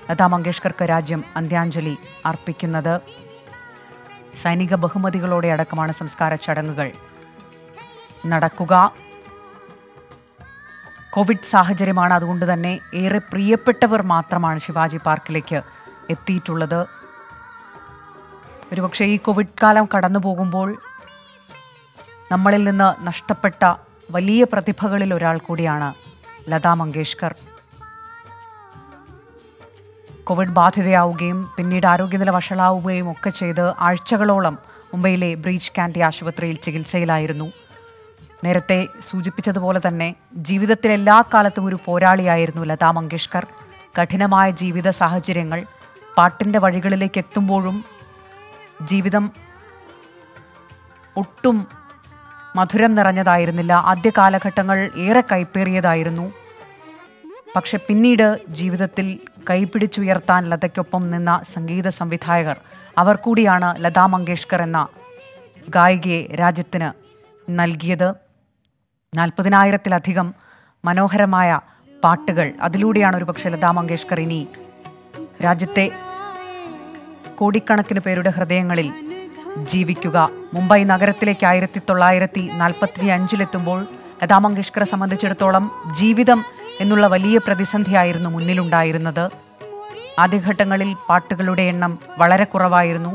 ലതാ മങ്കേഷ്കർക്ക് രാജ്യം അന്ത്യാഞ്ജലി അർപ്പിക്കുന്നത് സൈനിക ബഹുമതികളോടെ അടക്കമാണ് സംസ്കാര ചടങ്ങുകൾ നടക്കുക കോവിഡ് സാഹചര്യമാണ് അതുകൊണ്ട് തന്നെ ഏറെ പ്രിയപ്പെട്ടവർ മാത്രമാണ് ശിവാജി പാർക്കിലേക്ക് എത്തിയിട്ടുള്ളത് ഒരുപക്ഷെ ഈ കോവിഡ് കാലം കടന്നു പോകുമ്പോൾ നമ്മളിൽ നിന്ന് നഷ്ടപ്പെട്ട വലിയ പ്രതിഭകളിൽ ഒരാൾ കൂടിയാണ് ലതാ മങ്കേഷ്കർ കോവിഡ് ബാധിതയാവുകയും പിന്നീട് ആരോഗ്യനില വഷളാവുകയും ഒക്കെ ചെയ്ത് ആഴ്ചകളോളം മുംബൈയിലെ ബ്രീച്ച് കാൻഡി ആശുപത്രിയിൽ ചികിത്സയിലായിരുന്നു നേരത്തെ സൂചിപ്പിച്ചതുപോലെ തന്നെ ജീവിതത്തിലെ എല്ലാ കാലത്തും ഒരു പോരാളിയായിരുന്നു ലതാ മങ്കേഷ്കർ കഠിനമായ ജീവിത സാഹചര്യങ്ങൾ പാട്ടിൻ്റെ വഴികളിലേക്ക് എത്തുമ്പോഴും ജീവിതം ഒട്ടും മധുരം നിറഞ്ഞതായിരുന്നില്ല ആദ്യ കാലഘട്ടങ്ങൾ ഏറെ കൈപ്പേറിയതായിരുന്നു പക്ഷെ പിന്നീട് ജീവിതത്തിൽ കൈപിടിച്ചുയർത്താൻ ലതയ്ക്കൊപ്പം നിന്ന സംഗീത സംവിധായകർ അവർ കൂടിയാണ് ലതാ മങ്കേഷ്കർ എന്ന ഗായികയെ രാജ്യത്തിന് നൽകിയത് നാൽപ്പതിനായിരത്തിലധികം മനോഹരമായ പാട്ടുകൾ അതിലൂടെയാണ് ഒരുപക്ഷെ ലതാ മങ്കേഷ്കർ ഇനി രാജ്യത്തെ കോടിക്കണക്കിന് പേരുടെ ഹൃദയങ്ങളിൽ ജീവിക്കുക മുംബൈ നഗരത്തിലേക്ക് ആയിരത്തി തൊള്ളായിരത്തി നാൽപ്പത്തി അഞ്ചിലെത്തുമ്പോൾ ലതാ മങ്കേഷ്കറെ സംബന്ധിച്ചിടത്തോളം ജീവിതം എന്നുള്ള വലിയ പ്രതിസന്ധിയായിരുന്നു മുന്നിലുണ്ടായിരുന്നത് ആദ്യഘട്ടങ്ങളിൽ പാട്ടുകളുടെ എണ്ണം വളരെ കുറവായിരുന്നു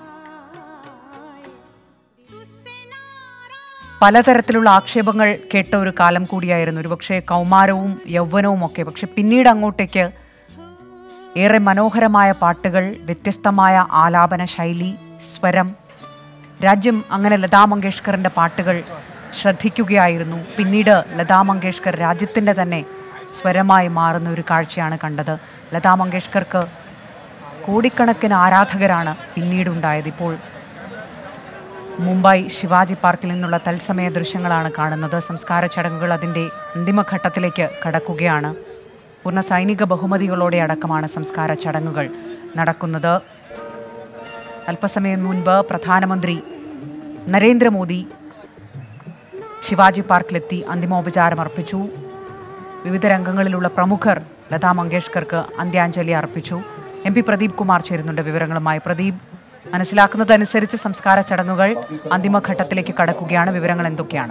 പലതരത്തിലുള്ള ആക്ഷേപങ്ങൾ കേട്ട ഒരു കാലം കൂടിയായിരുന്നു ഒരുപക്ഷെ കൗമാരവും യൗവനവും ഒക്കെ പക്ഷെ പിന്നീട് അങ്ങോട്ടേക്ക് ഏറെ മനോഹരമായ പാട്ടുകൾ വ്യത്യസ്തമായ ആലാപന ശൈലി സ്വരം രാജ്യം അങ്ങനെ ലതാ മങ്കേഷ്കറിൻ്റെ പാട്ടുകൾ ശ്രദ്ധിക്കുകയായിരുന്നു പിന്നീട് ലതാ മങ്കേഷ്കർ രാജ്യത്തിൻ്റെ തന്നെ സ്വരമായി മാറുന്ന ഒരു കാഴ്ചയാണ് കണ്ടത് ലതാ മങ്കേഷ്കർക്ക് കോടിക്കണക്കിന് ആരാധകരാണ് പിന്നീടുണ്ടായത് ഇപ്പോൾ മുംബൈ ശിവാജി പാർക്കിൽ നിന്നുള്ള തത്സമയ ദൃശ്യങ്ങളാണ് കാണുന്നത് സംസ്കാര ചടങ്ങുകൾ അതിൻ്റെ അന്തിമഘട്ടത്തിലേക്ക് കടക്കുകയാണ് പൂർണ്ണ സൈനിക ബഹുമതികളോടെ അടക്കമാണ് സംസ്കാര ചടങ്ങുകൾ നടക്കുന്നത് അല്പസമയം മുൻപ് പ്രധാനമന്ത്രി നരേന്ദ്രമോദി ശിവാജി പാർക്കിലെത്തി അന്തിമോപചാരം അർപ്പിച്ചു വിവിധ രംഗങ്ങളിലുള്ള പ്രമുഖർ ലതാ മങ്കേഷ്കർക്ക് അന്ത്യാഞ്ജലി അർപ്പിച്ചു എം പി പ്രദീപ് കുമാർ ചേരുന്നുണ്ട് വിവരങ്ങളുമായി പ്രദീപ് മനസ്സിലാക്കുന്നതനുസരിച്ച് സംസ്കാര ചടങ്ങുകൾ അന്തിമഘട്ടത്തിലേക്ക് കടക്കുകയാണ് വിവരങ്ങൾ എന്തൊക്കെയാണ്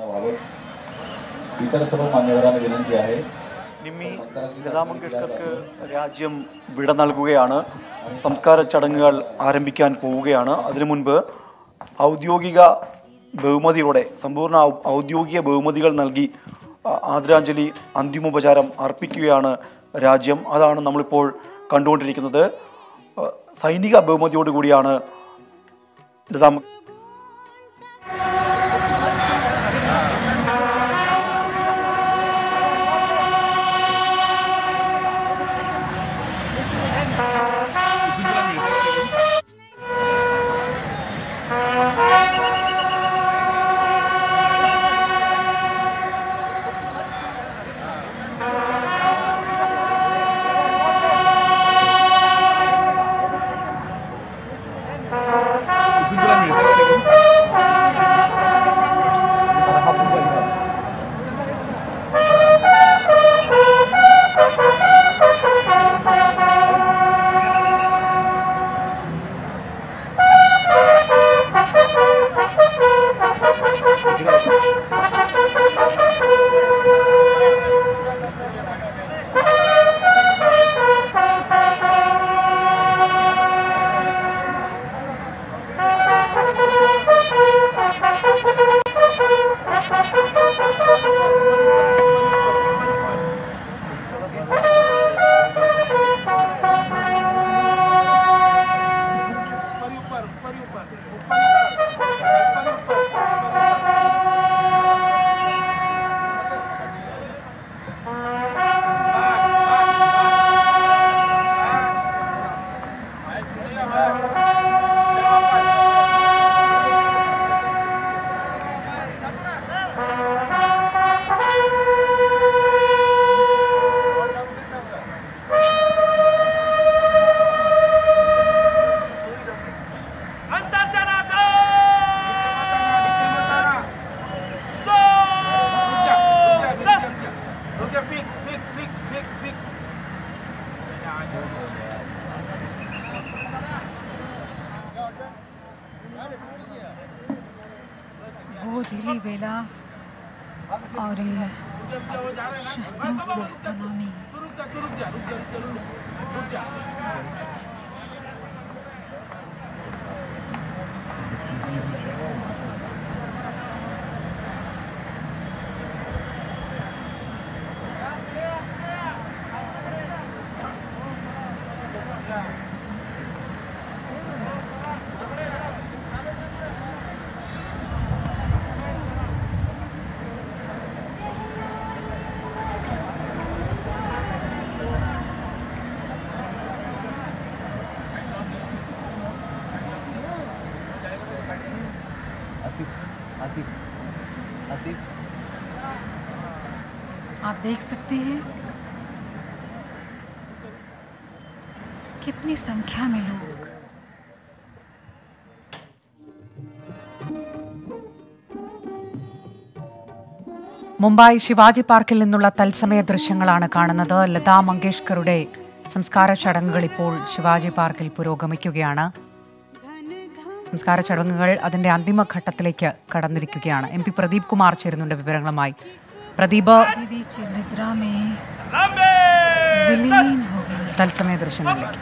इतर सर्व मान्यवरांना विनंती आहे നിമ്മി ലതാ മങ്കേഷ്കർക്ക് രാജ്യം വിട നൽകുകയാണ് സംസ്കാര ചടങ്ങുകൾ ആരംഭിക്കാൻ പോവുകയാണ് അതിനു മുൻപ് ഔദ്യോഗിക ബഹുമതിയോടെ സമ്പൂർണ്ണ ഔ- ഔദ്യോഗിക ബഹുമതികൾ നൽകി ആ, ആദരാഞ്ജലി അന്തിമോപചാരം അർപ്പിക്കുകയാണ് രാജ്യം അതാണ് നമ്മളിപ്പോൾ കണ്ടുകൊണ്ടിരിക്കുന്നത് ആ, സൈനിക ബഹുമതിയോടുകൂടിയാണ് ലതാ മ- Itu jalan nih. आखिरी वेला और ये शस्त्रों को सलामी आप देख सकते हैं कितनी संख्या में लोग മുംബൈ ശിവാജി പാർക്കിൽ നിന്നുള്ള തത്സമയ ദൃശ്യങ്ങളാണ് കാണുന്നത് ലതാ മങ്കേഷ്കറുടെ സംസ്കാര ചടങ്ങുകൾ ഇപ്പോൾ ശിവാജി പാർക്കിൽ പുരോഗമിക്കുകയാണ് സംസ്കാര ചടങ്ങുകൾ അതിന്റെ അന്തിമഘട്ടത്തിലേക്ക് കടന്നിരിക്കുകയാണ് എം പി പ്രദീപ് കുമാർ ചേരുന്നുണ്ട് വിവരങ്ങളുമായി പ്രദീപ് दीदी ची निद्रा में विलीन हो गई തത്സമയ ദൃശ്യങ്ങളിലേക്ക്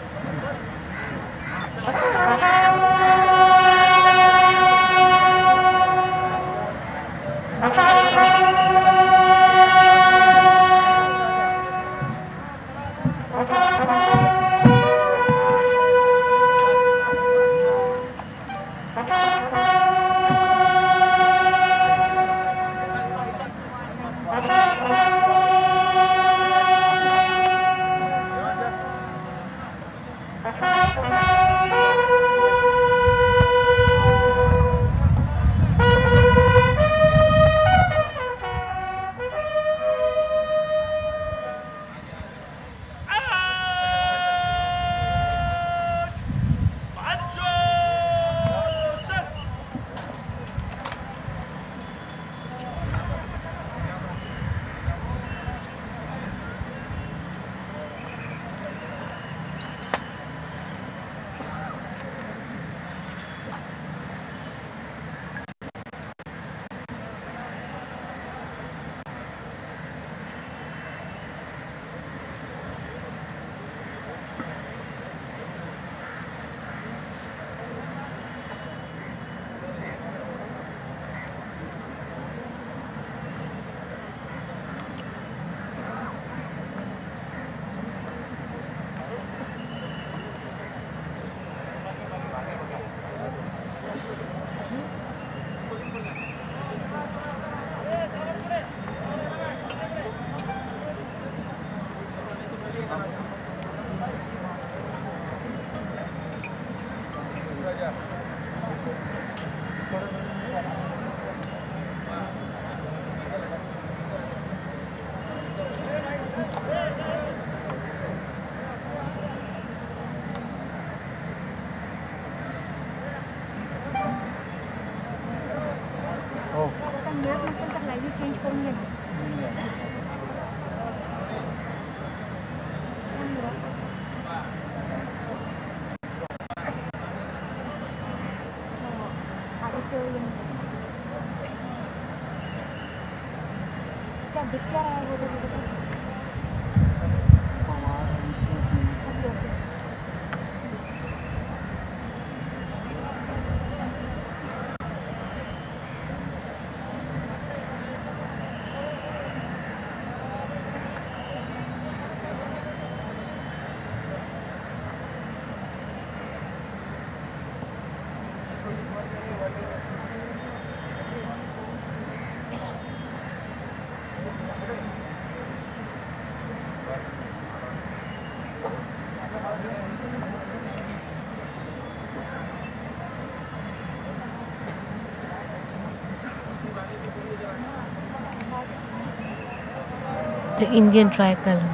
the Indian tricolor,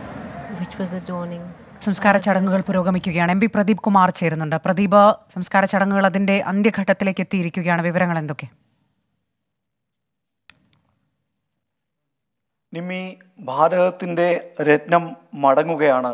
which was adorning സംസ്കാര ചടങ്ങുകൾ പുരോഗമിക്കുകയാണ് എം പി പ്രദീപ് കുമാർ ചേരുന്നുണ്ട് പ്രദീപ് സംസ്കാര ചടങ്ങുകൾ അതിന്റെ അന്ത്യഘട്ടത്തിലേക്ക് എത്തിയിരിക്കുകയാണ് വിവരങ്ങൾ എന്തൊക്കെ നിമ്മി ഭാരതത്തിൻ്റെ രത്നം മടങ്ങുകയാണ്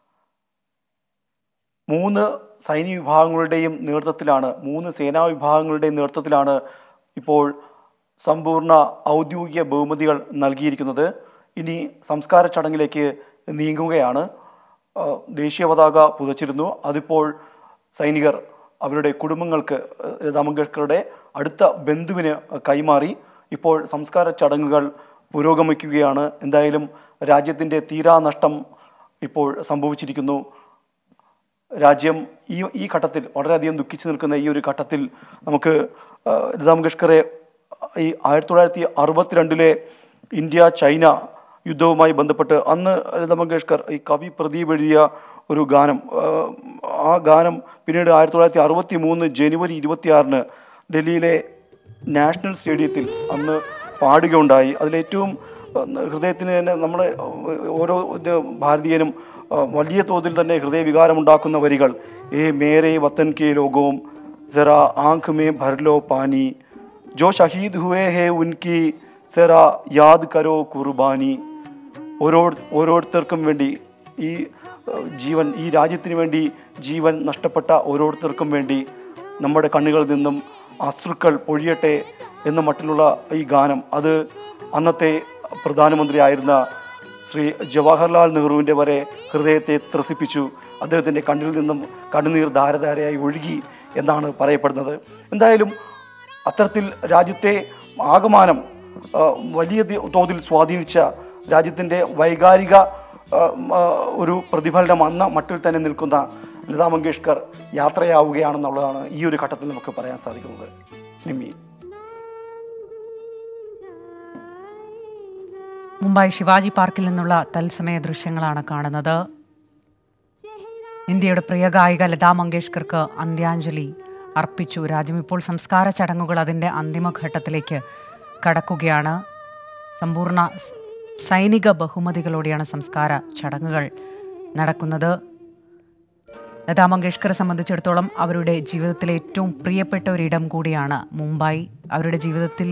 മൂന്ന് സൈനിക വിഭാഗങ്ങളുടെയും നേതൃത്വത്തിലാണ് മൂന്ന് സേനാ വിഭാഗങ്ങളുടെയും നേതൃത്വത്തിലാണ് ഇപ്പോൾ സമ്പൂർണ്ണ ഔദ്യോഗിക ബഹുമതികൾ നൽകിയിരിക്കുന്നത് ഇനി സംസ്കാര ചടങ്ങിലേക്ക് നീങ്ങുകയാണ് ആ, ദേശീയ പതാക പുതച്ചിരുന്നു അതിപ്പോൾ സൈനികർ അവരുടെ കുടുംബങ്ങൾക്ക് ആ, ലതാ മങ്കേഷ്കറുടെ അടുത്ത ബന്ധുവിന് കൈമാറി ഇപ്പോൾ സംസ്കാര ചടങ്ങുകൾ പുരോഗമിക്കുകയാണ് എന്തായാലും രാജ്യത്തിൻ്റെ തീരാനഷ്ടം ഇപ്പോൾ സംഭവിച്ചിരിക്കുന്നു രാജ്യം ഈ ഈ ഘട്ടത്തിൽ വളരെയധികം ദുഃഖിച്ചു നിൽക്കുന്ന ഈ ഒരു ഘട്ടത്തിൽ നമുക്ക് ആ, ലതാ മങ്കേഷ്കറെ ഈ ആയിരത്തി തൊള്ളായിരത്തി അറുപത്തിരണ്ടിലെ ഇന്ത്യ ചൈന യുദ്ധവുമായി ബന്ധപ്പെട്ട് അന്ന് ലതാ മങ്കേഷ്കർ ഈ കവി പ്രദീപ് എഴുതിയ ഒരു ഗാനം ആ, ആ ഗാനം പിന്നീട് ആയിരത്തി തൊള്ളായിരത്തി അറുപത്തി മൂന്ന് ജനുവരി ഇരുപത്തിയാറിന് ഡൽഹിയിലെ നാഷണൽ സ്റ്റേഡിയത്തിൽ അന്ന് പാടുകയുണ്ടായി അതിലേറ്റവും ആ, ഹൃദയത്തിന് തന്നെ നമ്മുടെ ഓരോ ഇത് ഭാരതീയനും ആ, വലിയ തോതിൽ തന്നെ ഹൃദയവികാരമുണ്ടാക്കുന്ന വരികൾ ഏ മേരെ വത്തൻ കെ ലോകവും ജറ ആങ്ക് മേ ഭർലോ പാനി ജോ ഷഹീദ് ഹുവേ ഹേ ഉൻകി സെറ യാദ് കരോ കുർബാനി ഓരോ ഓരോരുത്തർക്കും വേണ്ടി ഈ ഏഹ്, ജീവൻ ഈ രാജ്യത്തിന് വേണ്ടി ജീവൻ നഷ്ടപ്പെട്ട ഓരോരുത്തർക്കും വേണ്ടി നമ്മുടെ കണ്ണുകളിൽ നിന്നും അശ്രുക്കൾ പൊഴിയട്ടെ എന്ന മട്ടിലുള്ള ഈ ഗാനം അത് അന്നത്തെ പ്രധാനമന്ത്രിയായിരുന്ന ശ്രീ ജവഹർലാൽ നെഹ്റുവിൻ്റെ വരെ ഹൃദയത്തെ ത്രസിപ്പിച്ചു അദ്ദേഹത്തിൻ്റെ കണ്ണിൽ നിന്നും കണ്ണുനീർ ധാരധാരയായി ഒഴുകി എന്നാണ് പറയപ്പെടുന്നത് എന്തായാലും അത്തരത്തിൽ രാജ്യത്തെ ആകമാനം ആ, വലിയ തി- തോതിൽ സ്വാധീനിച്ച രാജ്യത്തിൻ്റെ വൈകാരിക ആ, ഉം, ആ, ഒരു പ്രതിഫലനം അന്ന മട്ടിൽ തന്നെ നിൽക്കുന്ന ലതാ മങ്കേഷ്കർ യാത്രയാവുകയാണെന്നുള്ളതാണ് ഈ ഒരു ഘട്ടത്തിൽ നമുക്ക് പറയാൻ സാധിക്കുന്നത് നിമ്മി മുംബൈ ശിവാജി പാർക്കിൽ നിന്നുള്ള തത്സമയ ദൃശ്യങ്ങളാണ് കാണുന്നത് ഇന്ത്യയുടെ പ്രിയ ഗായിക ലതാ മങ്കേഷ്കർക്ക് അന്ത്യാഞ്ജലി അർപ്പിച്ചു രാജ്യം ഇപ്പോൾ സംസ്കാര ചടങ്ങുകൾ അതിൻ്റെ അന്തിമഘട്ടത്തിലേക്ക് കടക്കുകയാണ് സമ്പൂർണ്ണ സ് സൈനിക ബഹുമതികളോടെയാണ് സംസ്കാര ചടങ്ങുകൾ നടക്കുന്നത് ലതാ മങ്കേഷ്കറെ സംബന്ധിച്ചിടത്തോളം അവരുടെ ജീവിതത്തിലെ ഏറ്റവും പ്രിയപ്പെട്ട ഒരിടം കൂടിയാണ് മുംബൈ അവരുടെ ജീവിതത്തിൽ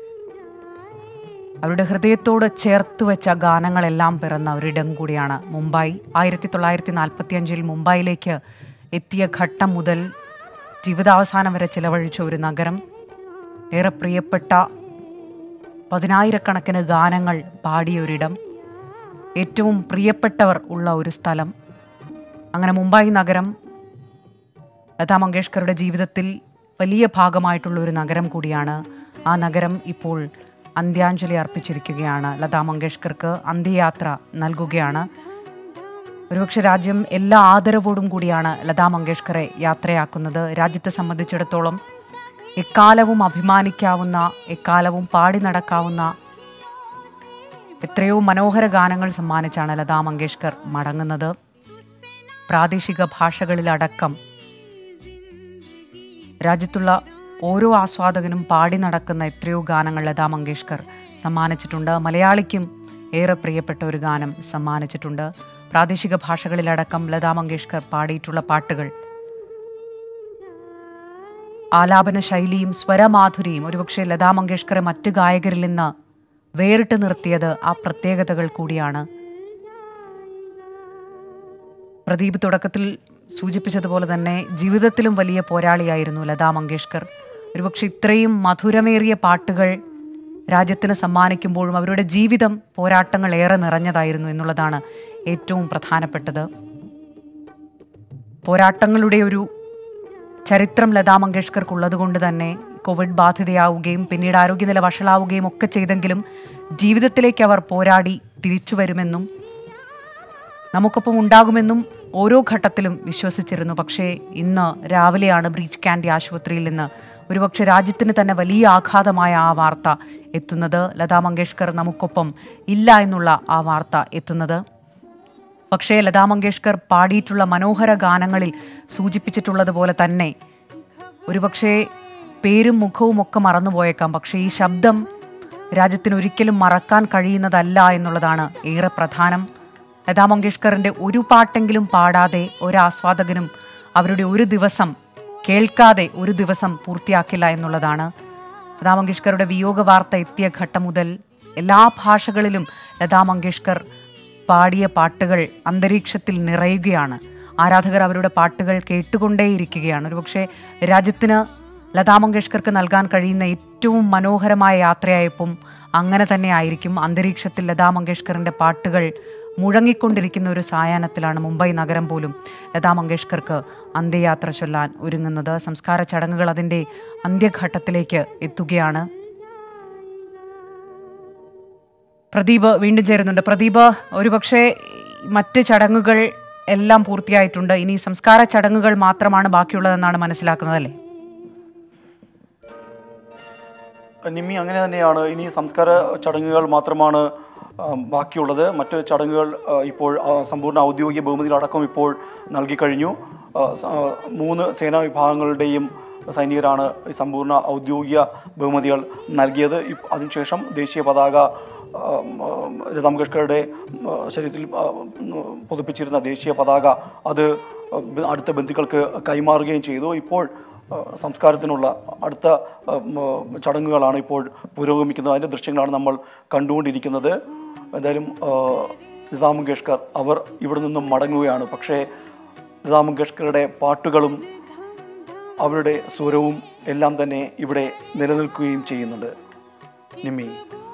അവരുടെ ഹൃദയത്തോട് ചേർത്ത് വെച്ച ഗാനങ്ങളെല്ലാം പിറന്ന ഒരിടം കൂടിയാണ് മുംബൈ ആയിരത്തി തൊള്ളായിരത്തി നാൽപ്പത്തി അഞ്ചിൽ മുംബൈയിലേക്ക് എത്തിയ ഘട്ടം മുതൽ ജീവിതാവസാനം വരെ ചിലവഴിച്ച ഒരു നഗരം ഏറെ പ്രിയപ്പെട്ട പതിനായിരക്കണക്കിന് ഗാനങ്ങൾ പാടിയൊരിടം ഏറ്റവും പ്രിയപ്പെട്ടവർ ഉള്ള ഒരു സ്ഥലം അങ്ങനെ മുംബൈ നഗരം ലതാ മങ്കേഷ്കറുടെ ജീവിതത്തിൽ വലിയ ഭാഗമായിട്ടുള്ള ഒരു നഗരം കൂടിയാണ് ആ നഗരം ഇപ്പോൾ അന്ത്യാഞ്ജലി അർപ്പിച്ചിരിക്കുകയാണ് ലതാ മങ്കേഷ്കർക്ക് അന്ത്യയാത്ര നൽകുകയാണ് ഒരുപക്ഷെ രാജ്യം എല്ലാ ആദരവോടും കൂടിയാണ് ലതാ മങ്കേഷ്കറെ യാത്രയാക്കുന്നത് രാജ്യത്തെ സംബന്ധിച്ചിടത്തോളം എക്കാലവും അഭിമാനിക്കാവുന്ന എക്കാലവും പാടി നടക്കാവുന്ന എത്രയോ മനോഹര ഗാനങ്ങൾ സമ്മാനിച്ചാണ് ലതാ മങ്കേഷ്കർ മടങ്ങുന്നത് പ്രാദേശിക ഭാഷകളിലടക്കം രാജ്യത്തുള്ള ഓരോ ആസ്വാദകനും പാടി നടക്കുന്ന എത്രയോ ഗാനങ്ങൾ ലതാ മങ്കേഷ്കർ സമ്മാനിച്ചിട്ടുണ്ട് മലയാളിക്കും ഏറെ പ്രിയപ്പെട്ട ഒരു ഗാനം സമ്മാനിച്ചിട്ടുണ്ട് പ്രാദേശിക ഭാഷകളിലടക്കം ലതാ മങ്കേഷ്കർ പാടിയിട്ടുള്ള പാട്ടുകൾ ആലാപന ശൈലിയും സ്വരമാധുരിയും ഒരുപക്ഷെ ലതാ മങ്കേഷ്കറെ മറ്റ് ഗായകരിൽ നിന്ന് വേറിട്ട് നിർത്തിയത് ആ പ്രത്യേകതകൾ കൂടിയാണ് പ്രദീപ് തുടക്കത്തിൽ സൂചിപ്പിച്ചതുപോലെ തന്നെ ജീവിതത്തിലും വലിയ പോരാളിയായിരുന്നു ലതാ മങ്കേഷ്കർ ഒരുപക്ഷെ ഇത്രയും മധുരമേറിയ പാട്ടുകൾ രാജ്യത്തിന് സമ്മാനിക്കുമ്പോഴും അവരുടെ ജീവിതം പോരാട്ടങ്ങൾ ഏറെ നിറഞ്ഞതായിരുന്നു എന്നുള്ളതാണ് ഏറ്റവും പ്രധാനപ്പെട്ടത് പോരാട്ടങ്ങളുടെ ഒരു ചരിത്രം ലതാ മങ്കേഷ്കർക്കുള്ളത് കൊണ്ട് തന്നെ കോവിഡ് ബാധിതയാവുകയും പിന്നീട് ആരോഗ്യനില വഷളാവുകയും ഒക്കെ ചെയ്തെങ്കിലും ജീവിതത്തിലേക്ക് അവർ പോരാടി തിരിച്ചു വരുമെന്നും നമുക്കൊപ്പം ഉണ്ടാകുമെന്നും ഓരോ ഘട്ടത്തിലും വിശ്വസിച്ചിരുന്നു പക്ഷേ ഇന്ന് രാവിലെയാണ് ബ്രീച്ച് കാൻഡി ആശുപത്രിയിൽ നിന്ന് ഒരുപക്ഷെ രാജ്യത്തിന് തന്നെ വലിയ ആഘാതമായ ആ വാർത്ത എത്തുന്നത് ലതാ മങ്കേഷ്കർ നമുക്കൊപ്പം ഇല്ല എന്നുള്ള ആ വാർത്ത എത്തുന്നത് പക്ഷേ ലതാ മങ്കേഷ്കർ പാടിയിട്ടുള്ള മനോഹര ഗാനങ്ങളിൽ സൂചിപ്പിച്ചിട്ടുള്ളതുപോലെ തന്നെ ഒരുപക്ഷേ പേരും മുഖവും ഒക്കെ മറന്നുപോയേക്കാം പക്ഷേ ഈ ശബ്ദം രാജ്യത്തിന് ഒരിക്കലും മറക്കാൻ കഴിയുന്നതല്ല എന്നുള്ളതാണ് ഏറെ പ്രധാനം ലതാ മങ്കേഷ്കറിൻ്റെ ഒരു പാട്ടെങ്കിലും പാടാതെ ഒരാസ്വാദകനും അവരുടെ ഒരു ദിവസം കേൾക്കാതെ ഒരു ദിവസം പൂർത്തിയാക്കില്ല എന്നുള്ളതാണ് ലതാ മങ്കേഷ്കറുടെ വിയോഗ വാർത്ത എത്തിയ ഘട്ടം മുതൽ എല്ലാ ഭാഷകളിലും ലതാ മങ്കേഷ്കർ പാടിയ പാട്ടുകൾ അന്തരീക്ഷത്തിൽ നിറയുകയാണ് ആരാധകർ അവരുടെ പാട്ടുകൾ കേട്ടുകൊണ്ടേയിരിക്കുകയാണ് ഒരുപക്ഷെ രാജ്യത്തിന് ലതാ മങ്കേഷ്കർക്ക് നൽകാൻ കഴിയുന്ന ഏറ്റവും മനോഹരമായ യാത്രയായപ്പം അങ്ങനെ തന്നെ ആയിരിക്കും അന്തരീക്ഷത്തിൽ ലതാ മങ്കേഷ്കറിൻ്റെ പാട്ടുകൾ മുഴങ്ങിക്കൊണ്ടിരിക്കുന്ന ഒരു സായാഹ്നത്തിലാണ് മുംബൈ നഗരം പോലും ലതാ മങ്കേഷ്കർക്ക് അന്ത്യയാത്ര ചൊല്ലാൻ ഒരുങ്ങുന്നത് സംസ്കാര ചടങ്ങുകൾ അതിൻ്റെ അന്ത്യഘട്ടത്തിലേക്ക് എത്തുകയാണ് പ്രദീപ് വീണ്ടും ചേരുന്നുണ്ട് പ്രദീപ് ഒരുപക്ഷെ മറ്റ് ചടങ്ങുകൾ എല്ലാം പൂർത്തിയായിട്ടുണ്ട് ഇനി സംസ്കാര ചടങ്ങുകൾ മാത്രമാണ് ബാക്കിയുള്ളതെന്നാണ് മനസ്സിലാക്കുന്നത് അല്ലേ നിമ്മി അങ്ങനെ തന്നെയാണ് ഇനി സംസ്കാര ചടങ്ങുകൾ മാത്രമാണ് ആ, ബാക്കിയുള്ളത് മറ്റ് ചടങ്ങുകൾ ആ, ഇപ്പോൾ ആ, സമ്പൂർണ്ണ ഔദ്യോഗിക ബഹുമതികളടക്കം ഇപ്പോൾ നൽകി കഴിഞ്ഞു ആ, സ- ആ, മൂന്ന് സേനാ വിഭാഗങ്ങളുടെയും സൈനികരാണ് ഈ സമ്പൂർണ്ണ ഔദ്യോഗിക ബഹുമതികൾ നൽകിയത് ഇപ്- അതിനുശേഷം ദേശീയ പതാക ആ, ആ, ലതാ മങ്കേഷ്കറുടെ ആ, ശരീരത്തിൽ ആ, ഉം, പുതുപ്പിച്ചിരുന്ന ദേശീയ പതാക അത് ആ, അടുത്ത ബന്ധുക്കൾക്ക് കൈമാറുകയും ചെയ്തു ഇപ്പോൾ ആ, സംസ്കാരത്തിനുള്ള അടുത്ത ആ, ഉം, ചടങ്ങുകളാണ് ഇപ്പോൾ പുരോഗമിക്കുന്നത് അതിൻ്റെ ദൃശ്യങ്ങളാണ് നമ്മൾ കണ്ടുകൊണ്ടിരിക്കുന്നത് എന്തായാലും ആ, ലതാ മങ്കേഷ്കർ അവർ ഇവിടെ നിന്നും മടങ്ങുകയാണ് പക്ഷേ ലതാ മങ്കേഷ്കറുടെ പാട്ടുകളും അവരുടെ സ്വരവും എല്ലാം തന്നെ ഇവിടെ നിലനിൽക്കുകയും ചെയ്യുന്നുണ്ട് നിമ്മി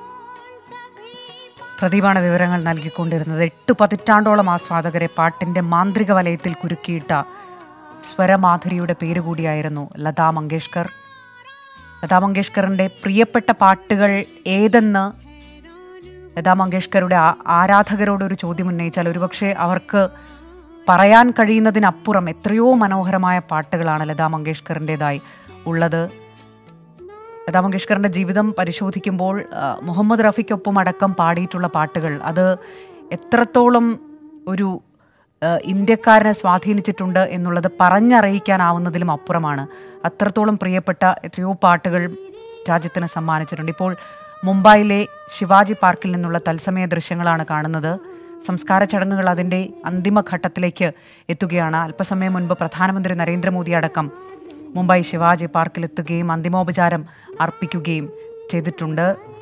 പ്രദീപാണ് വിവരങ്ങൾ നൽകിക്കൊണ്ടിരുന്നത് എട്ട് പതിറ്റാണ്ടോളം ആസ്വാദകരെ പാട്ടിന്റെ മാന്ത്രിക വലയത്തിൽ കുരുക്കിയിട്ട സ്വരമാധുരിയുടെ പേര് കൂടിയായിരുന്നു ലതാ മങ്കേഷ്കർ ലതാ മങ്കേഷ്കറിന്റെ പ്രിയപ്പെട്ട പാട്ടുകൾ ഏതെന്ന് ലതാ മങ്കേഷ്കറുടെ ആ- ആരാധകരോട് ഒരു ചോദ്യം ഉന്നയിച്ചാൽ ഒരുപക്ഷെ അവർക്ക് പറയാൻ കഴിയുന്നതിനപ്പുറം എത്രയോ മനോഹരമായ പാട്ടുകളാണ് ലതാ മങ്കേഷ്കറിൻ്റെതായി ഉള്ളത് ലതാ മങ്കേഷ്കറിൻ്റെ ജീവിതം പരിശോധിക്കുമ്പോൾ ആ, മുഹമ്മദ് റഫിക്കൊപ്പം അടക്കം പാടിയിട്ടുള്ള പാട്ടുകൾ അത് എത്രത്തോളം ഒരു ആ, ഇന്ത്യക്കാരനെ സ്വാധീനിച്ചിട്ടുണ്ട് എന്നുള്ളത് പറഞ്ഞറിയിക്കാനാവുന്നതിലും അപ്പുറമാണ് അത്രത്തോളം പ്രിയപ്പെട്ട എത്രയോ പാട്ടുകൾ രാജ്യത്തിന് സമ്മാനിച്ചിട്ടുണ്ട് ഇപ്പോൾ മുംബൈയിലെ ശിവാജി പാർക്കിൽ നിന്നുള്ള തത്സമയ ദൃശ്യങ്ങളാണ് കാണുന്നത് സംസ്കാര ചടങ്ങുകൾ അതിൻ്റെ അന്തിമഘട്ടത്തിലേക്ക് എത്തുകയാണ് അല്പസമയം മുൻപ് പ്രധാനമന്ത്രി നരേന്ദ്രമോദി അടക്കം മുംബൈ ശിവാജി പാർക്കിലെത്തുകയും അന്തിമോപചാരം അർപ്പിക്കുകയും ചെയ്തിട്ടുണ്ട്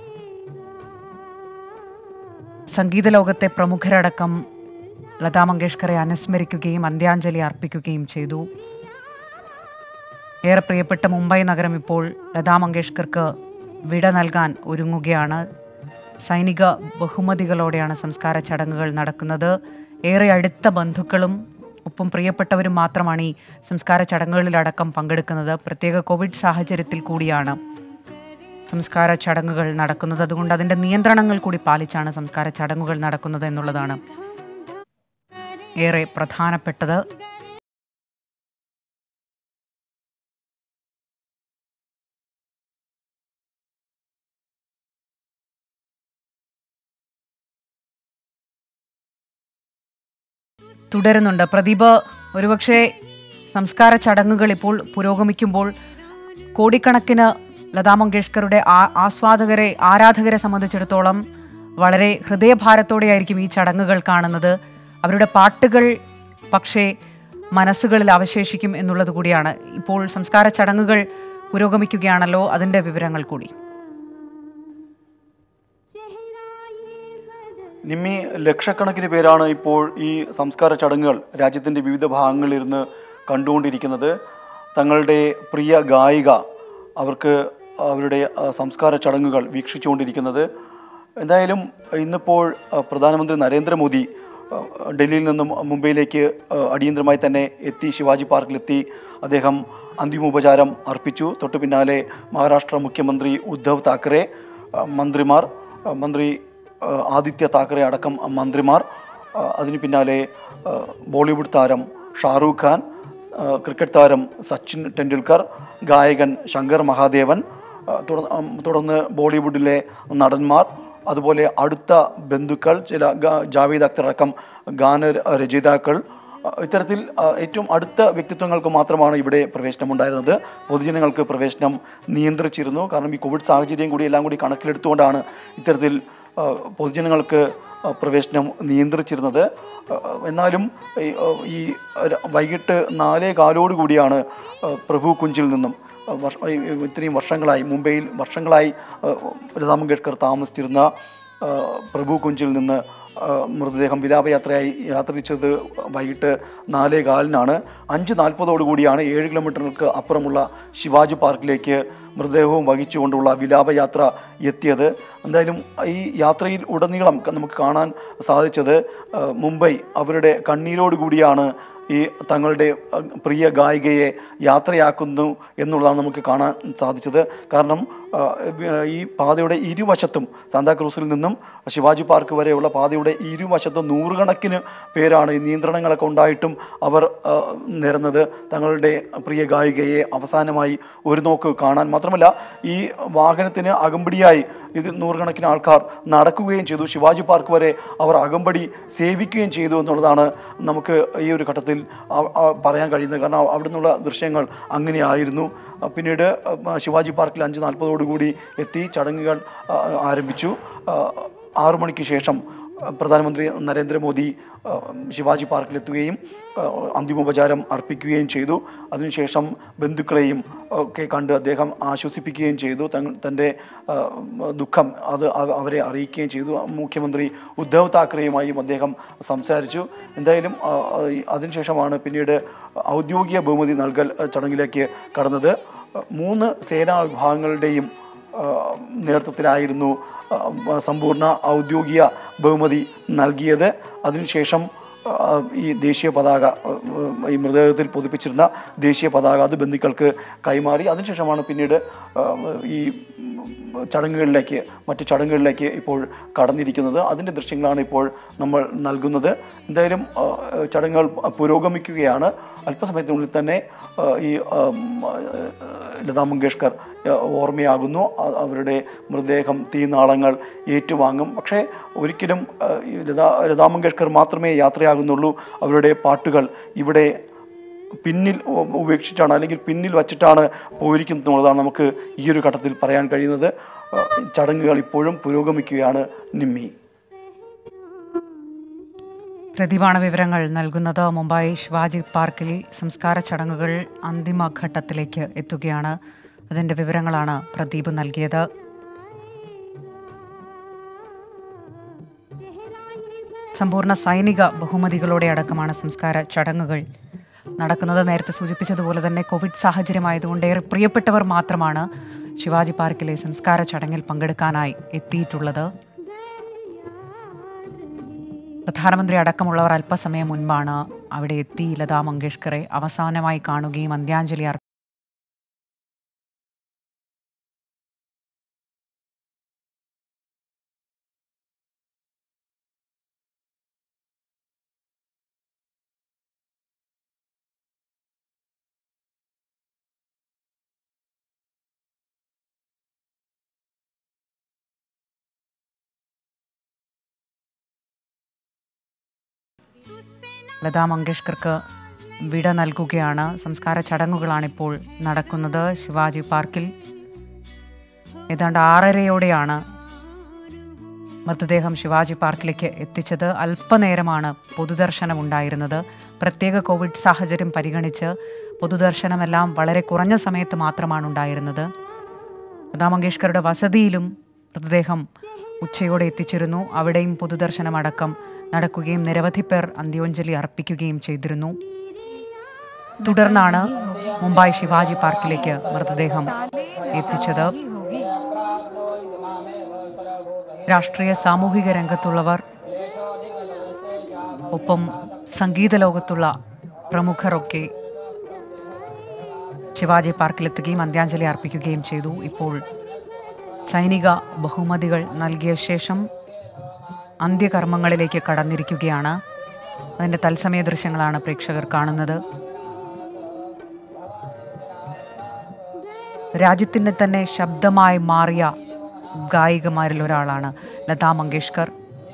സംഗീത ലോകത്തെ പ്രമുഖരടക്കം ലതാ മങ്കേഷ്കറെ അനുസ്മരിക്കുകയും അന്ത്യാഞ്ജലി അർപ്പിക്കുകയും ചെയ്തു ഏറെ പ്രിയപ്പെട്ട മുംബൈ നഗരം ഇപ്പോൾ ലതാ മങ്കേഷ്കർക്ക് വിട നൽകാൻ ഒരുങ്ങുകയാണ് സൈനിക ബഹുമതികളോടെയാണ് സംസ്കാര ചടങ്ങുകൾ നടക്കുന്നത് ഏറെ അടുത്ത ബന്ധുക്കളും ഒപ്പം പ്രിയപ്പെട്ടവരും മാത്രമാണ് ഈ സംസ്കാര ചടങ്ങുകളിലടക്കം പങ്കെടുക്കുന്നത് പ്രത്യേക കോവിഡ് സാഹചര്യത്തിൽ കൂടിയാണ് സംസ്കാര ചടങ്ങുകൾ നടക്കുന്നത് അതുകൊണ്ട് അതിൻ്റെ നിയന്ത്രണങ്ങൾ കൂടി പാലിച്ചാണ് സംസ്കാര ചടങ്ങുകൾ നടക്കുന്നത് എന്നുള്ളതാണ് ഏറെ പ്രധാനപ്പെട്ടത് തുടരുന്നുണ്ട് പ്രദീപ് ഒരുപക്ഷെ സംസ്കാര ചടങ്ങുകൾ ഇപ്പോൾ പുരോഗമിക്കുമ്പോൾ കോടിക്കണക്കിന് ലതാ മങ്കേഷ്കറുടെ ആ- ആസ്വാദകരെ ആരാധകരെ സംബന്ധിച്ചിടത്തോളം വളരെ ഹൃദയഭാരത്തോടെയായിരിക്കും ഈ ചടങ്ങുകൾ കാണുന്നത് അവരുടെ പാട്ടുകൾ പക്ഷേ മനസ്സുകളിൽ അവശേഷിക്കും എന്നുള്ളത് കൂടിയാണ് ഇപ്പോൾ സംസ്കാര ചടങ്ങുകൾ പുരോഗമിക്കുകയാണല്ലോ അതിൻ്റെ വിവരങ്ങൾ കൂടി നിമ്മി ലക്ഷക്കണക്കിന് പേരാണ് ഇപ്പോൾ ഈ സംസ്കാര ചടങ്ങുകൾ രാജ്യത്തിൻ്റെ വിവിധ ഭാഗങ്ങളിലിരുന്ന് കണ്ടുകൊണ്ടിരിക്കുന്നത് തങ്ങളുടെ പ്രിയ ഗായിക അവർക്ക് അവരുടെ ആ, സംസ്കാര ചടങ്ങുകൾ വീക്ഷിച്ചുകൊണ്ടിരിക്കുന്നത് എന്തായാലും ഇന്നിപ്പോൾ ആ, പ്രധാനമന്ത്രി നരേന്ദ്രമോദി ആ, ഡൽഹിയിൽ നിന്നും മുംബൈയിലേക്ക് ആ, അടിയന്തരമായി തന്നെ എത്തി ശിവാജി പാർക്കിലെത്തി അദ്ദേഹം അന്തിമോപചാരം അർപ്പിച്ചു തൊട്ടു പിന്നാലെ മഹാരാഷ്ട്ര മുഖ്യമന്ത്രി ഉദ്ധവ് താക്കറെ ആ, മന്ത്രിമാർ ആ, മന്ത്രി ആ, ആദിത്യ താക്കറെ അടക്കം മന്ത്രിമാർ ആ, അതിന് പിന്നാലെ ആ, ബോളിവുഡ് താരം ഷാറൂഖ് ഖാൻ ആ, ക്രിക്കറ്റ് താരം സച്ചിൻ ടെണ്ടുൽക്കർ ഗായകൻ ശങ്കർ മഹാദേവൻ ആ, തുടർന്ന് ഉം, തുടർന്ന് ബോളിവുഡിലെ നടന്മാർ അതുപോലെ അടുത്ത ബന്ധുക്കൾ ചില ഗാ- ജാവേദ് അക്തർ അടക്കം ഗാന രചയിതാക്കൾ ആ, ഇത്തരത്തിൽ ആ, ഏറ്റവും അടുത്ത വ്യക്തിത്വങ്ങൾക്ക് മാത്രമാണ് ഇവിടെ പ്രവേശനമുണ്ടായിരുന്നത് പൊതുജനങ്ങൾക്ക് പ്രവേശനം നിയന്ത്രിച്ചിരുന്നു കാരണം ഈ കോവിഡ് സാഹചര്യം കൂടി എല്ലാം കൂടി കണക്കിലെടുത്തുകൊണ്ടാണ് ഇത്തരത്തിൽ ആ, പൊതുജനങ്ങൾക്ക് ആ, പ്രവേശനം നിയന്ത്രിച്ചിരുന്നത് ആ, എന്നാലും ഈ, ആ, ഈ ര- വൈകിട്ട് നാലേ കാലോട് കൂടിയാണ് ആ, പ്രഭു കുഞ്ചിൽ നിന്നും ആ, വർഷ ഈ- ഈ ഇത്രയും വർഷങ്ങളായി മുംബൈയിൽ വർഷങ്ങളായി ആ, ലതാ മങ്കേഷ്കർ താമസിച്ചിരുന്ന ആ, പ്രഭു കുഞ്ചിൽ നിന്ന് ആ, മൃതദേഹം വിലാപയാത്രയായി യാത്രിച്ചത് വൈകിട്ട് നാലേ കാലിനാണ് അഞ്ച് നാൽപ്പതോടുകൂടിയാണ് ഏഴ് കിലോമീറ്ററുകൾക്ക് അപ്പുറമുള്ള ശിവാജി പാർക്കിലേക്ക് മൃതദേഹവും വഹിച്ചുകൊണ്ടുള്ള വിലാപയാത്ര എത്തിയത് എന്തായാലും ഈ യാത്രയിൽ ഉടനീളം നമുക്ക് കാണാൻ സാധിച്ചത് ആ, മുംബൈ അവരുടെ കണ്ണീരോടുകൂടിയാണ് ഈ തങ്ങളുടെ അഹ്, പ്രിയ ഗായികയെ യാത്രയാക്കുന്നു എന്നുള്ളതാണ് നമുക്ക് കാണാൻ സാധിച്ചത് കാരണം ആ, ഈ പാതയുടെ ഇരുവശത്തും സാന്താക്രൂസിൽ നിന്നും ശിവാജി പാർക്ക് വരെയുള്ള പാതയുടെ ഇരുവശത്തും നൂറുകണക്കിന് പേരാണ് ഈ നിയന്ത്രണങ്ങളൊക്കെ ഉണ്ടായിട്ടും അവർ ആ, നിരന്നത് തങ്ങളുടെ പ്രിയ ഗായികയെ അവസാനമായി ഒരു നോക്ക് കാണാൻ മാത്രമല്ല ഈ വാഹനത്തിന് അകമ്പടിയായി ഇത് നൂറുകണക്കിന് ആൾക്കാർ നടക്കുകയും ചെയ്തു ശിവാജി പാർക്ക് വരെ അവർ അകമ്പടി സേവിക്കുകയും ചെയ്തു എന്നുള്ളതാണ് നമുക്ക് ഈ ഒരു ഘട്ടത്തിൽ ആ- ആ പറയാൻ കഴിയുന്നത് കാരണം അവിടെ നിന്നുള്ള ദൃശ്യങ്ങൾ അങ്ങനെയായിരുന്നു ആ, പിന്നീട് ആ, ശിവാജി പാർക്കിൽ അഞ്ച് നാൽപ്പതോടുകൂടി എത്തി ചടങ്ങുകൾ ആ, ആരംഭിച്ചു ആ, ആറു മണിക്ക് ശേഷം ആ, പ്രധാനമന്ത്രി നരേന്ദ്രമോദി ആ, ശിവാജി പാർക്കിലെത്തുകയും ആ, അന്തിമോപചാരം അർപ്പിക്കുകയും ചെയ്തു അതിനുശേഷം ബന്ധുക്കളെയും ഒക്കെ കണ്ട് അദ്ദേഹം ആശ്വസിപ്പിക്കുകയും ചെയ്തു തങ്ങൾ തൻ്റെ ആ, ദുഃഖം അത് അവ- അവരെ അറിയിക്കുകയും ചെയ്തു മുഖ്യമന്ത്രി ഉദ്ധവ് താക്കറെയുമായും അദ്ദേഹം സംസാരിച്ചു എന്തായാലും ആ, ആ, ഈ അതിനുശേഷമാണ് പിന്നീട് ഔദ്യോഗിക ബഹുമതി നൽകൽ ആ, ചടങ്ങിലേക്ക് കടന്നത് ആ, മൂന്ന് സേനാ വിഭാഗങ്ങളുടെയും ആ, നേതൃത്വത്തിലായിരുന്നു ആ, സമ്പൂർണ്ണ ഔദ്യോഗിക ബഹുമതി നൽകിയത് അതിനുശേഷം ആ, ഈ ദേശീയ പതാക ആ, ഈ മൃതദേഹത്തിൽ പൊതിപ്പിച്ചിരുന്ന ദേശീയ പതാക അത് ബന്ധുക്കൾക്ക് കൈമാറി അതിനുശേഷമാണ് പിന്നീട് ആ, ഈ ചടങ്ങുകളിലേക്ക് മറ്റ് ചടങ്ങുകളിലേക്ക് ഇപ്പോൾ കടന്നിരിക്കുന്നത് അതിൻ്റെ ദൃശ്യങ്ങളാണ് ഇപ്പോൾ നമ്മൾ നൽകുന്നത് എന്തായാലും ആ, ചടങ്ങുകൾ പുരോഗമിക്കുകയാണ് അല്പസമയത്തിനുള്ളിൽ തന്നെ ആ, ഈ ആ, ഉം, ആ, ലതാ മങ്കേഷ്കർ ആ, ഓർമ്മയാകുന്നു അ- അവരുടെ മൃതദേഹം തീനാളങ്ങൾ ഏറ്റുവാങ്ങും പക്ഷേ ഒരിക്കലും ആ, ഈ ലതാ ലതാ മങ്കേഷ്കർ മാത്രമേ യാത്രയാകുന്നുള്ളൂ അവരുടെ പാട്ടുകൾ ഇവിടെ പിന്നിൽ ഉ- ഉപേക്ഷിച്ചാണ് അല്ലെങ്കിൽ പിന്നിൽ വച്ചിട്ടാണ് പോയിരിക്കുന്നത് എന്നുള്ളതാണ് നമുക്ക് ഈ ഒരു ഘട്ടത്തിൽ പറയാൻ കഴിയുന്നത് ആ, ചടങ്ങുകൾ ഇപ്പോഴും പുരോഗമിക്കുകയാണ് നിമ്മി പ്രദീപാണ് വിവരങ്ങൾ നൽകുന്നത് മുംബൈ ശിവാജി പാർക്കിൽ സംസ്കാര ചടങ്ങുകൾ അന്തിമഘട്ടത്തിലേക്ക് എത്തുകയാണ് അതിൻ്റെ വിവരങ്ങളാണ് പ്രദീപ് നൽകിയത് സമ്പൂർണ്ണ സൈനിക ബഹുമതികളോടെ അടക്കമാണ് സംസ്കാര ചടങ്ങുകൾ നടക്കുന്നത് നേരത്തെ സൂചിപ്പിച്ചതുപോലെ തന്നെ കോവിഡ് സാഹചര്യമായതുകൊണ്ട് ഏറെ പ്രിയപ്പെട്ടവർ മാത്രമാണ് ശിവാജി പാർക്കിലെ സംസ്കാര ചടങ്ങിൽ പങ്കെടുക്കാനായി എത്തിയിട്ടുള്ളത് പ്രധാനമന്ത്രി അടക്കമുള്ളവർ അല്പസമയം മുൻപാണ് അവിടെ എത്തി ലതാ മങ്കേഷ്കറെ അവസാനമായി കാണുകയും അന്ത്യാഞ്ജലി അർപ്പിക്കുകയും ലതാ മങ്കേഷ്കർക്ക് വിട നൽകുകയാണ് സംസ്കാര ചടങ്ങുകളാണിപ്പോൾ നടക്കുന്നത് ശിവാജി പാർക്കിൽ ഏതാണ്ട് ആറരയോടെയാണ് മൃതദേഹം ശിവാജി പാർക്കിലേക്ക് എത്തിച്ചത് അല്പനേരമാണ് പൊതുദർശനം ഉണ്ടായിരുന്നത് പ്രത്യേക കോവിഡ് സാഹചര്യം പരിഗണിച്ച് പൊതുദർശനമെല്ലാം വളരെ കുറഞ്ഞ സമയത്ത് മാത്രമാണ് ഉണ്ടായിരുന്നത് ലതാ മങ്കേഷ്കറുടെ വസതിയിലും മൃതദേഹം ഉച്ചയോടെ എത്തിച്ചിരുന്നു അവിടെയും പൊതുദർശനം അടക്കം നടക്കുകയും നിരവധി പേർ അന്ത്യോഞ്ജലി അർപ്പിക്കുകയും ചെയ്തിരുന്നു തുടർന്നാണ് മുംബൈ ശിവാജി പാർക്കിലേക്ക് മൃതദേഹം എത്തിച്ചത് होगी രാഷ്ട്രീയ സാമൂഹിക രംഗത്തുള്ളവർ ഒപ്പം സംഗീത ലോകത്തുള്ള പ്രമുഖരൊക്കെ ശിവാജി പാർക്കിലെത്തുകയും അന്ത്യാഞ്ജലി അർപ്പിക്കുകയും ചെയ്തു ഇപ്പോൾ സൈനിക ബഹുമതികൾ നൽകിയ ശേഷം അന്ത്യകർമ്മങ്ങളിലേക്ക് കടന്നിരിക്കുകയാണ് അതിൻ്റെ തത്സമയ ദൃശ്യങ്ങളാണ് പ്രേക്ഷകർ കാണുന്നത് രാജ്യത്തിൻ്റെ തന്നെ ശബ്ദമായി മാറിയ ഗായികമാരിൽ ഒരാളാണ് ലതാ മങ്കേഷ്കർ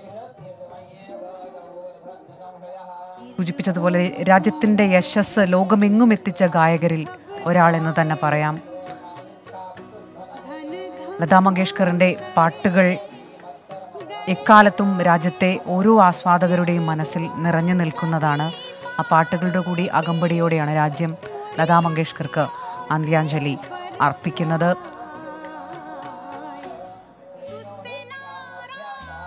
സൂചിപ്പിച്ചതുപോലെ രാജ്യത്തിൻ്റെ യശസ് ലോകമെങ്ങും എത്തിച്ച ഗായകരിൽ ഒരാളെന്ന് തന്നെ പറയാം ലതാ മങ്കേഷ്കറിൻ്റെ പാട്ടുകൾ എക്കാലത്തും രാജ്യത്തെ ഓരോ ആസ്വാദകരുടെയും മനസ്സിൽ നിറഞ്ഞു നിൽക്കുന്നതാണ് ആ പാട്ടുകളുടെ കൂടി അകമ്പടിയോടെയാണ് രാജ്യം ലതാ മങ്കേഷ്കർക്ക് അന്ത്യാഞ്ജലി അർപ്പിക്കുന്നത്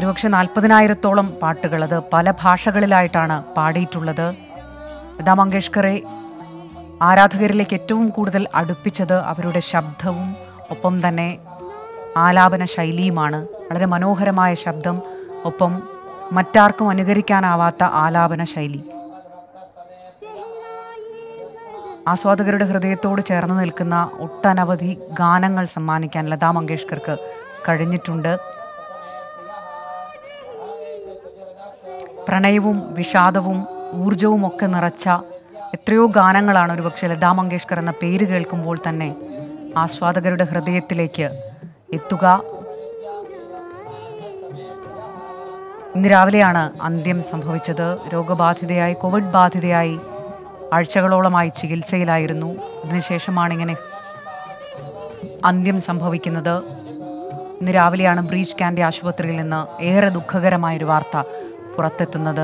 ഒരുപക്ഷെ നാൽപ്പതിനായിരത്തോളം പാട്ടുകൾ അത് പല ഭാഷകളിലായിട്ടാണ് പാടിയിട്ടുള്ളത് ലതാ മങ്കേഷ്കറെ ആരാധകരിലേക്ക് ഏറ്റവും കൂടുതൽ അടുപ്പിച്ചത് അവരുടെ ശബ്ദവും ഒപ്പം തന്നെ ആലാപന ശൈലിയുമാണ് വളരെ മനോഹരമായ ശബ്ദം ഒപ്പം മറ്റാർക്കും അനുകരിക്കാനാവാത്ത ആലാപന ശൈലി ആസ്വാദകരുടെ ഹൃദയത്തോട് ചേർന്ന് നിൽക്കുന്ന ഒട്ടനവധി ഗാനങ്ങൾ സമ്മാനിക്കാൻ ലതാ മങ്കേഷ്കർക്ക് കഴിഞ്ഞിട്ടുണ്ട് പ്രണയവും വിഷാദവും ഊർജവും ഒക്കെ നിറച്ച എത്രയോ ഗാനങ്ങളാണ് ഒരുപക്ഷെ ലതാ മങ്കേഷ്കർ എന്ന പേര് കേൾക്കുമ്പോൾ തന്നെ ആസ്വാദകരുടെ ഹൃദയത്തിലേക്ക് എത്തുക ഇന്ന് രാവിലെയാണ് അന്ത്യം സംഭവിച്ചത് രോഗബാധിതയായി കോവിഡ് ബാധിതയായി ആഴ്ചകളോളമായി ചികിത്സയിലായിരുന്നു അതിനുശേഷമാണ് ഇങ്ങനെ അന്ത്യം സംഭവിക്കുന്നത് ഇന്ന് രാവിലെയാണ് ബ്രീച്ച് ക്യാൻഡി ആശുപത്രിയിൽ നിന്ന് ഏറെ ദുഃഖകരമായൊരു വാർത്ത പുറത്തെത്തുന്നത്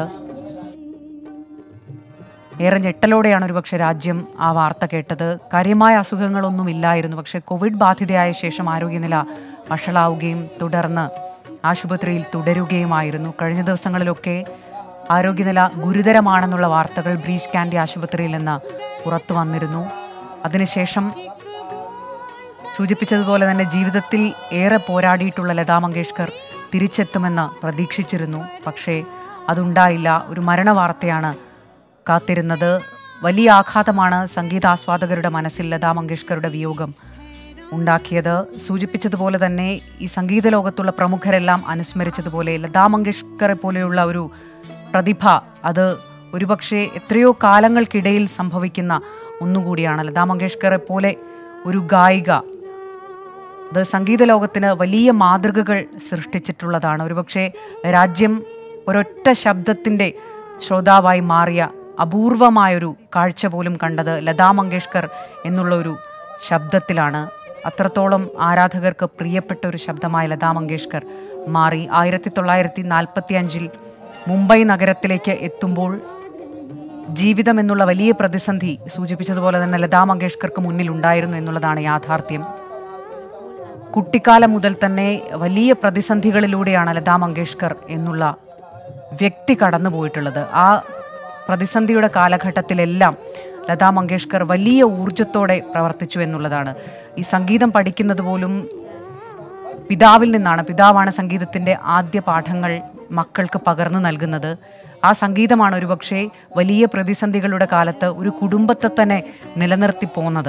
ഏറെ ഞെട്ടലോടെയാണ് ഒരുപക്ഷെ രാജ്യം ആ വാർത്ത കേട്ടത് കാര്യമായ അസുഖങ്ങളൊന്നും ഇല്ലായിരുന്നു പക്ഷേ കോവിഡ് ബാധിതയായ ശേഷം ആരോഗ്യനില വഷളാവുകയും തുടർന്ന് ആശുപത്രിയിൽ തുടരുകയുമായിരുന്നു കഴിഞ്ഞ ദിവസങ്ങളിലൊക്കെ ആരോഗ്യനില ഗുരുതരമാണെന്നുള്ള വാർത്തകൾ ബ്രീച്ച് ക്യാൻഡി ആശുപത്രിയിൽ നിന്ന് പുറത്തു വന്നിരുന്നു അതിനുശേഷം സൂചിപ്പിച്ചതുപോലെ തന്നെ ജീവിതത്തിൽ ഏറെ പോരാടിയിട്ടുള്ള ലതാ മങ്കേഷ്കർ തിരിച്ചെത്തുമെന്ന് പ്രതീക്ഷിച്ചിരുന്നു പക്ഷേ അതുണ്ടായില്ല ഒരു മരണവാർത്തയാണ് കാത്തിരുന്നത് വലിയ ആഘാതമാണ് സംഗീതാസ്വാദകരുടെ മനസ്സിൽ ലതാ മങ്കേഷ്കറുടെ വിയോഗം ഉണ്ടാക്കിയത് സൂചിപ്പിച്ചതുപോലെ തന്നെ ഈ സംഗീത ലോകത്തുള്ള പ്രമുഖരെല്ലാം അനുസ്മരിച്ചതുപോലെ ലതാ മങ്കേഷ്കറെ പോലെയുള്ള ഒരു പ്രതിഭ അത് ഒരുപക്ഷെ എത്രയോ കാലങ്ങൾക്കിടയിൽ സംഭവിക്കുന്ന ഒന്നുകൂടിയാണ് ലതാ മങ്കേഷ്കറെ പോലെ ഒരു ഗായിക അത് സംഗീത ലോകത്തിന് വലിയ മാതൃകകൾ സൃഷ്ടിച്ചിട്ടുള്ളതാണ് ഒരുപക്ഷെ രാജ്യം ഒരൊറ്റ ശബ്ദത്തിൻ്റെ ശ്രോതാവായി മാറിയ അപൂർവമായൊരു കാഴ്ച പോലും കണ്ടത് ലതാ മങ്കേഷ്കർ എന്നുള്ള ഒരു ശബ്ദത്തിലാണ് അത്രത്തോളം ആരാധകർക്ക് പ്രിയപ്പെട്ട ഒരു ശബ്ദമായ ലതാ മങ്കേഷ്കർ മാറി ആയിരത്തി തൊള്ളായിരത്തി നാൽപ്പത്തി അഞ്ചിൽ മുംബൈ നഗരത്തിലേക്ക് എത്തുമ്പോൾ ജീവിതം എന്നുള്ള വലിയ പ്രതിസന്ധി സൂചിപ്പിച്ചതുപോലെ തന്നെ ലതാ മങ്കേഷ്കർക്ക് മുന്നിൽ ഉണ്ടായിരുന്നു എന്നുള്ളതാണ് യാഥാർത്ഥ്യം കുട്ടിക്കാലം മുതൽ തന്നെ വലിയ പ്രതിസന്ധികളിലൂടെയാണ് ലതാ മങ്കേഷ്കർ എന്നുള്ള വ്യക്തി കടന്നു പോയിട്ടുള്ളത് ആ പ്രതിസന്ധിയുടെ കാലഘട്ടത്തിലെല്ലാം ലതാ മങ്കേഷ്കർ വലിയ ഊർജത്തോടെ പ്രവർത്തിച്ചു എന്നുള്ളതാണ് ഈ സംഗീതം പഠിക്കുന്നത് പോലും പിതാവിൽ നിന്നാണ് പിതാവാണ് സംഗീതത്തിൻ്റെ ആദ്യ പാഠങ്ങൾ മക്കൾക്ക് പകർന്നു നൽകുന്നത് ആ സംഗീതമാണ് ഒരുപക്ഷെ വലിയ പ്രതിസന്ധികളുടെ കാലത്ത് ഒരു കുടുംബത്തെ തന്നെ നിലനിർത്തി പോന്നത്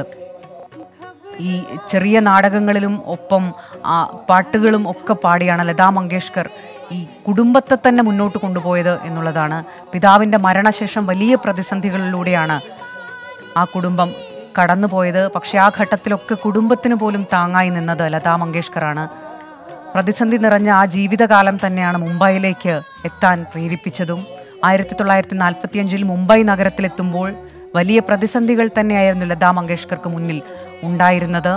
ഈ ചെറിയ നാടകങ്ങളിലും ഒപ്പം ആ, പാട്ടുകളും ഒക്കെ പാടിയാണ് ലതാ മങ്കേഷ്കർ ഈ കുടുംബത്തെ തന്നെ മുന്നോട്ട് കൊണ്ടുപോയത് എന്നുള്ളതാണ് പിതാവിൻ്റെ മരണശേഷം വലിയ പ്രതിസന്ധികളിലൂടെയാണ് ആ കുടുംബം കടന്നുപോയത് പക്ഷേ ആ ഘട്ടത്തിലൊക്കെ കുടുംബത്തിന് പോലും താങ്ങായി നിന്നത് ലതാ മങ്കേഷ്കറാണ് പ്രതിസന്ധി നിറഞ്ഞ ആ ജീവിതകാലം തന്നെയാണ് മുംബൈയിലേക്ക് എത്താൻ പ്രേരിപ്പിച്ചതും ആയിരത്തി തൊള്ളായിരത്തി നാൽപ്പത്തിയഞ്ചിൽ മുംബൈ നഗരത്തിലെത്തുമ്പോൾ വലിയ പ്രതിസന്ധികൾ തന്നെയായിരുന്നു ലതാ മങ്കേഷ്കർക്ക് മുന്നിൽ ഉണ്ടായിരുന്നത്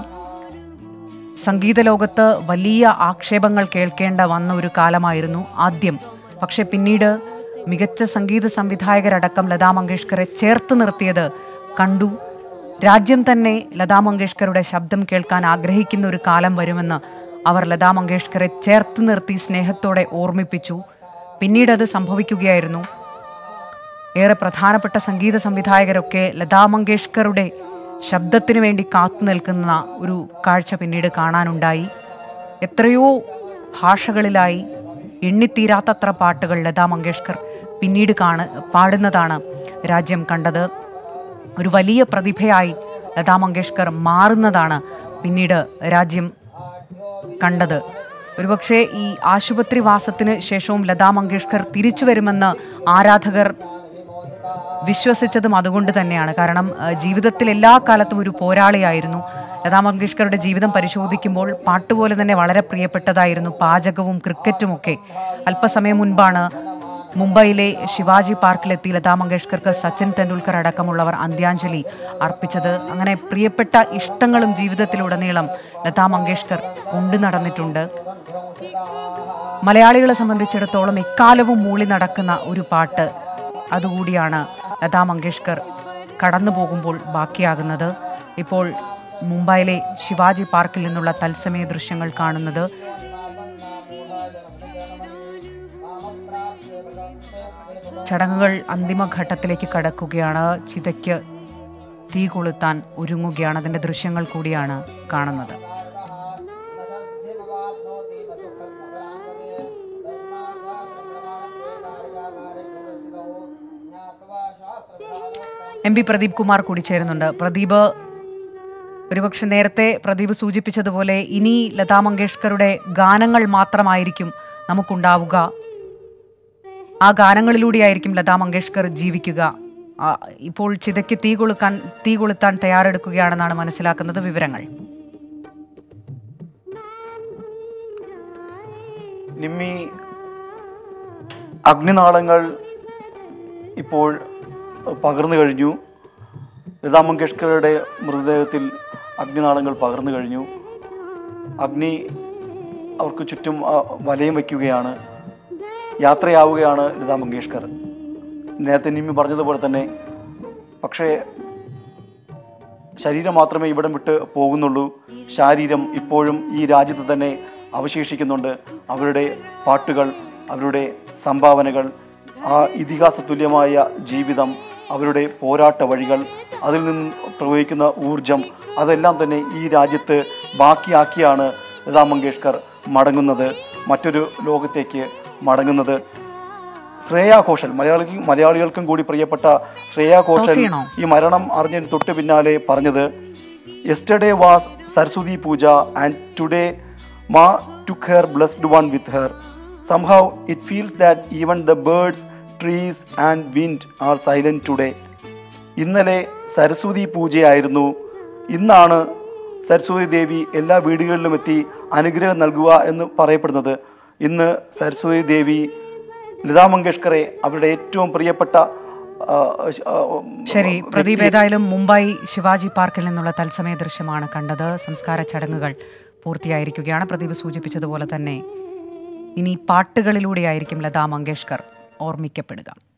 സംഗീത ലോകത്ത് വലിയ ആക്ഷേപങ്ങൾ കേൾക്കേണ്ട വന്ന ഒരു കാലമായിരുന്നു ആദ്യം പക്ഷെ പിന്നീട് മികച്ച സംഗീത സംവിധായകരടക്കം ലതാ മങ്കേഷ്കറെ ചേർത്ത് നിർത്തിയത് കണ്ടു രാജ്യം തന്നെ ലതാ മങ്കേഷ്കറുടെ ശബ്ദം കേൾക്കാൻ ആഗ്രഹിക്കുന്ന ഒരു കാലം വരുമെന്ന് അവർ ലതാ മങ്കേഷ്കറെ ചേർത്ത് നിർത്തി സ്നേഹത്തോടെ ഓർമ്മിപ്പിച്ചു പിന്നീട് അത് സംഭവിക്കുകയായിരുന്നു ഏറെ പ്രധാനപ്പെട്ട സംഗീത സംവിധായകരൊക്കെ ലതാ മങ്കേഷ്കറുടെ ശബ്ദത്തിന് വേണ്ടി കാത്തു നിൽക്കുന്ന ഒരു കാഴ്ച പിന്നീട് കാണാനുണ്ടായി എത്രയോ ഭാഷകളിലായി എണ്ണിത്തീരാത്തത്ര പാട്ടുകൾ ലതാ മങ്കേഷ്കർ പിന്നീട് കാണ പാടുന്നതാണ് രാജ്യം കണ്ടത് ഒരു വലിയ പ്രതിഭയായി ലതാ മങ്കേഷ്കർ മാറുന്നതാണ് പിന്നീട് രാജ്യം കണ്ടത് ഒരുപക്ഷെ ഈ ആശുപത്രി വാസത്തിന് ശേഷവും ലതാ മങ്കേഷ്കർ തിരിച്ചു വരുമെന്ന് ആരാധകർ വിശ്വസിച്ചതും അതുകൊണ്ട് തന്നെയാണ് കാരണം ആ, ജീവിതത്തിൽ എല്ലാ കാലത്തും ഒരു പോരാളിയായിരുന്നു ലതാ മങ്കേഷ്കറുടെ ജീവിതം പരിശോധിക്കുമ്പോൾ പാട്ടുപോലെ തന്നെ വളരെ പ്രിയപ്പെട്ടതായിരുന്നു പാചകവും ക്രിക്കറ്റുമൊക്കെ അല്പസമയം മുൻപാണ് മുംബൈയിലെ ശിവാജി പാർക്കിലെത്തി ലതാ മങ്കേഷ്കർക്ക് സച്ചിൻ തെണ്ടുൽക്കർ അടക്കമുള്ളവർ അന്ത്യാഞ്ജലി അർപ്പിച്ചത് അങ്ങനെ പ്രിയപ്പെട്ട ഇഷ്ടങ്ങളും ജീവിതത്തിലുടനീളം ലതാ മങ്കേഷ്കർ കൊണ്ടു നടന്നിട്ടുണ്ട് മലയാളികളെ സംബന്ധിച്ചിടത്തോളം എക്കാലവും മൂളി നടക്കുന്ന ഒരു പാട്ട് അതുകൂടിയാണ് ലതാ മങ്കേഷ്കർ കടന്നു പോകുമ്പോൾ ബാക്കിയാകുന്നത് ഇപ്പോൾ മുംബൈയിലെ ശിവാജി പാർക്കിൽ നിന്നുള്ള തത്സമയ ദൃശ്യങ്ങൾ കാണുന്നത് ചടങ്ങുകൾ അന്തിമഘട്ടത്തിലേക്ക് കടക്കുകയാണ് ചിതയ്ക്ക് തീ കൊളുത്താൻ ഒരുങ്ങുകയാണ് അതിൻ്റെ ദൃശ്യങ്ങൾ കൂടിയാണ് കാണുന്നത് എം പി പ്രദീപ് കുമാർ കൂടി ചേരുന്നുണ്ട് പ്രദീപ് ഒരുപക്ഷെ നേരത്തെ പ്രദീപ് സൂചിപ്പിച്ചതുപോലെ ഇനി ലതാ മങ്കേഷ്കറുടെ ഗാനങ്ങൾ മാത്രമായിരിക്കും നമുക്കുണ്ടാവുക ആ ഗാനങ്ങളിലൂടെയായിരിക്കും ലതാ മങ്കേഷ്കർ ജീവിക്കുക ആ, ഇപ്പോൾ ചിതയ്ക്ക് തീ കൊളുക്കാൻ തീ കൊളുത്താൻ തയ്യാറെടുക്കുകയാണെന്നാണ് മനസ്സിലാക്കുന്നത് വിവരങ്ങൾ നിമ്മി അഗ്നിനാളങ്ങൾ ഇപ്പോൾ പകർന്നു കഴിഞ്ഞു ലതാ മങ്കേഷ്കറുടെ മൃതദേഹത്തിൽ അഗ്നിനാളങ്ങൾ പകർന്നു കഴിഞ്ഞു അഗ്നി അവർക്ക് ചുറ്റും ആ, വലയം വയ്ക്കുകയാണ് യാത്രയാവുകയാണ് ലതാ മങ്കേഷ്കർ നേരത്തെ നിമ്മി പറഞ്ഞതുപോലെ തന്നെ പക്ഷേ ശരീരം മാത്രമേ ഇവിടം വിട്ട് പോകുന്നുള്ളൂ ശാരീരം ഇപ്പോഴും ഈ രാജ്യത്ത് തന്നെ അവശേഷിക്കുന്നുണ്ട് അവരുടെ പാട്ടുകൾ അവരുടെ സംഭാവനകൾ ആ ഇതിഹാസ തുല്യമായ ജീവിതം അവരുടെ പോരാട്ട വഴികൾ അതിൽ നിന്ന് പ്രവഹിക്കുന്ന ഊർജം അതെല്ലാം തന്നെ ഈ രാജ്യത്ത് ബാക്കിയാക്കിയാണ് ലതാ മങ്കേഷ്കർ മടങ്ങുന്നത് മറ്റൊരു ലോകത്തേക്ക് മടങ്ങുന്നത് ശ്രേയ ഘോഷൽ മലയാളി മലയാളികൾക്കും കൂടി പ്രിയപ്പെട്ട ശ്രേയ ഘോഷൽ ചെയ്യണോ? ഈ മരണം അറിഞ്ഞതിന് തൊട്ട് പിന്നാലെ പറഞ്ഞത് yesterday was Saraswati Puja and today ma took her blessed one with her somehow it feels that even the birds trees and wind are silent today ഇന്നലെ സരസ്വതി പൂജയായിരുന്നു ഇന്നാണ് സരസ്വതി ദേവി എല്ലാ വീടുകളിലും എത്തി അനുഗ്രഹം നൽകുക എന്ന് പറയപ്പെടുന്നത് ഇന്ന് സരസ്വതി ദേവി ലതാ മങ്കേഷ്കറെ അവരുടെ ഏറ്റവും പ്രിയപ്പെട്ട ആ, ആ, ശരി പ്രദീപ് വ്യക്തി- ഏതായാലും മുംബൈ ശിവാജി പാർക്കിൽ നിന്നുള്ള തത്സമയ ദൃശ്യമാണ് കണ്ടത് സംസ്കാര ചടങ്ങുകൾ പൂർത്തിയായിരിക്കുകയാണ് പ്രദീപ് സൂചിപ്പിച്ചതുപോലെ തന്നെ ഇനി പാട്ടുകളിലൂടെയായിരിക്കും ലതാ മങ്കേഷ്കർ ഓർമ്മിക്കപ്പെടുക